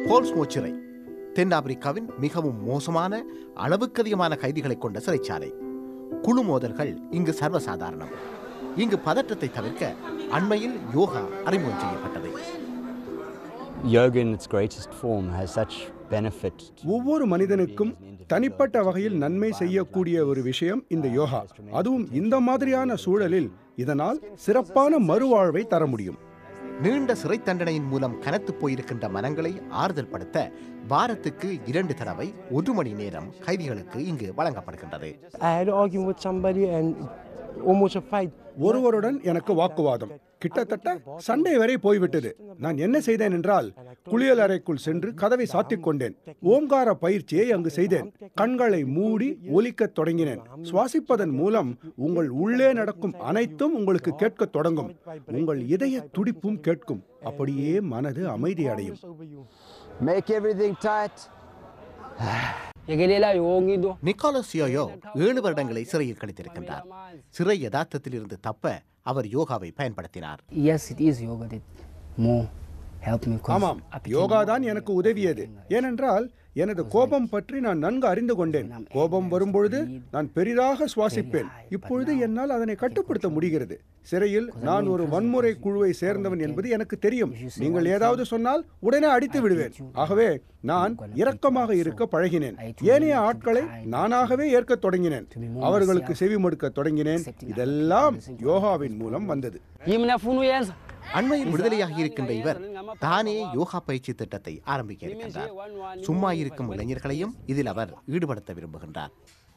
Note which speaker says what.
Speaker 1: போல்ஸ்மோ சிறை தென்னாப்பிரிக்காவின் மிகவும் மோசமான அளவுக்கதிகமான கைதிகளை கொண்ட சிறைச்சாலை குழு மோதல்கள் இங்கு சர்வசாதாரணம் இங்கு பதற்றத்தை தவிர்க்க அண்மையில் யோகா அறிமுகம் செய்யப்பட்டது
Speaker 2: Yoga in its greatest form has such benefit. to
Speaker 3: ஒவ்வொரு மனிதனுக்கும் தனிப்பட்ட வகையில் நன்மை செய்யக்கூடிய ஒரு விஷயம் இந்த யோகா அதுவும் இந்த மாதிரியான சூழலில் இதனால் சிறப்பான மறுவாழ்வை தர முடியும்
Speaker 1: நீண்ட சிறை தண்டனையின் மூலம் கனத்து போயிருக்கின்ற மனங்களை ஆறுதல் படுத்த வாரத்துக்கு இரண்டு தடவை ஒரு மணி நேரம் கைதிகளுக்கு இங்கு வழங்கப்படுகின்றது
Speaker 4: I had an argument with somebody and almost a fight.
Speaker 3: ஒருவருடன் எனக்கு வாக்குவாதம் கிட்டத்தட்ட சண்டை வரை போய்விட்டது நான் என்ன செய்தேன் என்றால் குளியல் அறைக்குள் சென்று கதவை சாத்திக் கொண்டேன் ஓம்கார பயிற்சியை அங்கு செய்தேன் கண்களை மூடி ஒலிக்கத் தொடங்கினேன் சுவாசிப்பதன் மூலம் உங்கள் உள்ளே நடக்கும் அனைத்தும் உங்களுக்கு கேட்கத் தொடங்கும் உங்கள் இதய துடிப்பும் கேட்கும் அப்படியே மனது அமைதி அடையும்
Speaker 5: Make everything tight.
Speaker 4: Yegelela yonke into.
Speaker 1: Nicholas யோயோ ஏழு வருடங்களை சிறையில் கழித்திருக்கின்றார் சிறை யதார்த்தத்தில் இருந்து தப்ப அவர் யோகாவை பயன்படுத்தினார்
Speaker 6: Yes, it is yoga that more helped me. 'cause
Speaker 3: ஆமாம்
Speaker 6: I became
Speaker 3: யோகா
Speaker 6: more
Speaker 3: தான் எனக்கு உதவியது ஏனென்றால் எனது கோபம் பற்றி நான் நன்கு அறிந்து கொண்டேன் கோபம் வரும்பொழுது நான் பெரிதாக சுவாசிப்பேன் இப்பொழுது என்னால் அதனை கட்டுப்படுத்த முடிகிறது சிறையில் நான் ஒரு வன்முறை குழுவை சேர்ந்தவன் என்பது எனக்கு தெரியும் நீங்கள் ஏதாவது சொன்னால் உடனே அடித்து விடுவேன் ஆகவே நான் இரக்கமாக இருக்க பழகினேன் ஏனைய ஆட்களை நானாகவே ஏற்கத் தொடங்கினேன் அவர்களுக்கு செவிமடுக்க தொடங்கினேன் இதெல்லாம் யோகாவின் மூலம் வந்தது
Speaker 4: Yimi nafuna uyenza.
Speaker 1: அண்மையில் விடுதலையாகி இருக்கின்ற இவர் தானே யோகா பயிற்சி திட்டத்தை ஆரம்பிக்க இருக்கின்றார் சும்மா இருக்கும் இளைஞர்களையும் இதில் அவர் ஈடுபடுத்த விரும்புகின்றார்